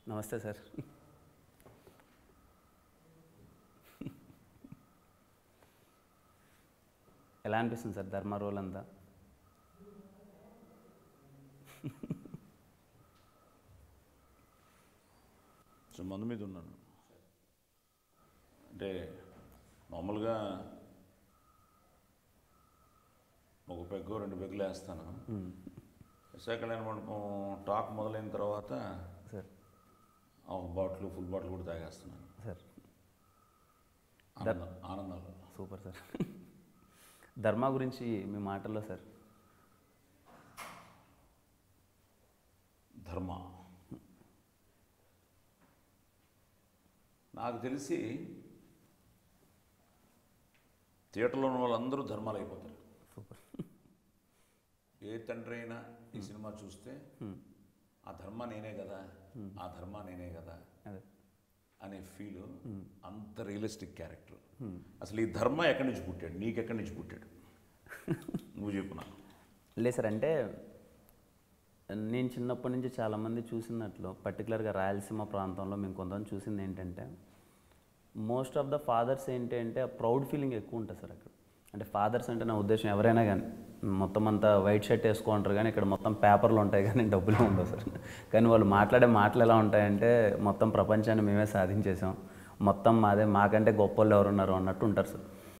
నమస్తే సార్ ఎలా అనిపిస్తుంది సార్ ధర్మ రోల్ అంతా సో మందు మీద ఉన్నాను అంటే మామూలుగా ఒక పెగ్గు రెండు పెగ్గులు వేస్తాను విశాఖ కళ్యాణ మండపం టాక్ మొదలైన తర్వాత సార్ ఒక బాటిల్ ఫుల్ బాటిల్ కూడా తాగేస్తున్నాను సార్ ఆనందం ఆనందాలు సూపర్ సార్ ధర్మ గురించి మీ మాటల్లో సార్ ధర్మ నాకు తెలిసి థియేటర్లో ఉన్న వాళ్ళందరూ ధర్మాలు అయిపోతారు సూపర్ ఏ తండ్రి అయినా ఈ సినిమా చూస్తే ఆ ధర్మ నేనే కదా ఆ ధర్మ నేనే కదా అదే అనే ఫీల్ అంత రియలిస్టిక్ క్యారెక్టర్ అసలు ఈ ధర్మ ఎక్కడి నుంచి పుట్టాడు నీకు ఎక్కడి నుంచి పుట్టాడు నువ్వు చెప్పు నాకు లేదు సార్ అంటే నేను చిన్నప్పటి నుంచి చాలామంది చూసినట్లు పర్టికులర్గా రాయలసీమ ప్రాంతంలో మేము కొంతమంది చూసింది ఏంటంటే మోస్ట్ ఆఫ్ ద ఫాదర్స్ ఏంటి అంటే ప్రౌడ్ ఫీలింగ్ ఎక్కువ ఉంటుంది సార్ అక్కడ అంటే ఫాదర్స్ అంటే నా ఉద్దేశం ఎవరైనా కానీ మొత్తం అంతా వైట్ షర్ట్ వేసుకుంటారు కానీ ఇక్కడ మొత్తం పేపర్లు ఉంటాయి కానీ డబ్బులు ఉండవు సార్ కానీ వాళ్ళు మాట్లాడే మాటలు ఎలా ఉంటాయంటే మొత్తం ప్రపంచాన్ని మేమే సాధించేసాం మొత్తం మాదే మాకంటే గొప్ప వాళ్ళు ఎవరున్నారు అన్నట్టు ఉంటారు సార్